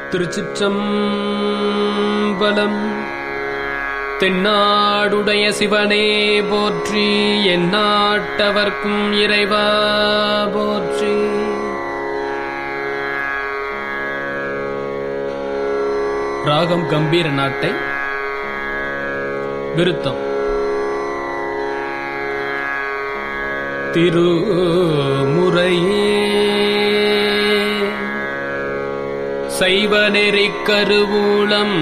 திருச்சிற்றம்பலம் தென்னாடுடைய சிவனே போற்றி எந்நாட்டவர்க்கும் இறைவா போற்றி ராகம் கம்பீர நாட்டை விருத்தம் திருமுறையே சைவ நெறிக் கருவூலம்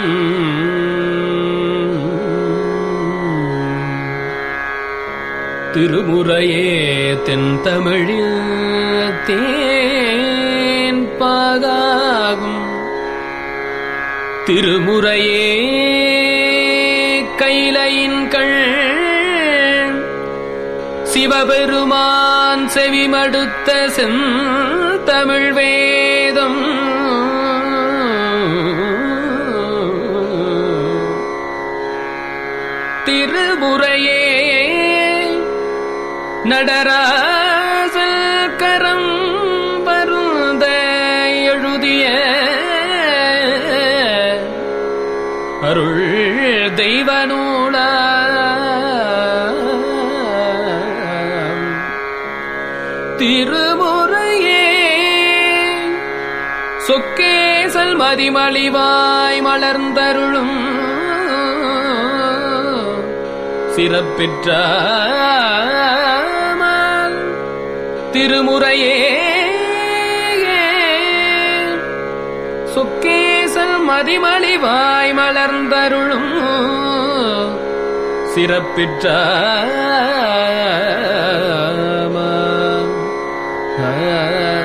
திருமுறையே தென்தமிழில் தேன் பாகாகும் திருமுறையே கைலையின் கள் சிவபெருமான் செவிமடுத்த செந்தமிழ் வேதம் திருமுறையே நடராசல் கரம் வருந்த எழுதிய அருள் தெய்வ நூலா திருமுறையே சொக்கேசல் மதிமலிவாய் மலர்ந்தருளும் சிறப்பிற்ற திருமுறையே சொக்கேசல் மதிமலிவாய் மலர்ந்தருளும் சிறப்பிற்ற ஆ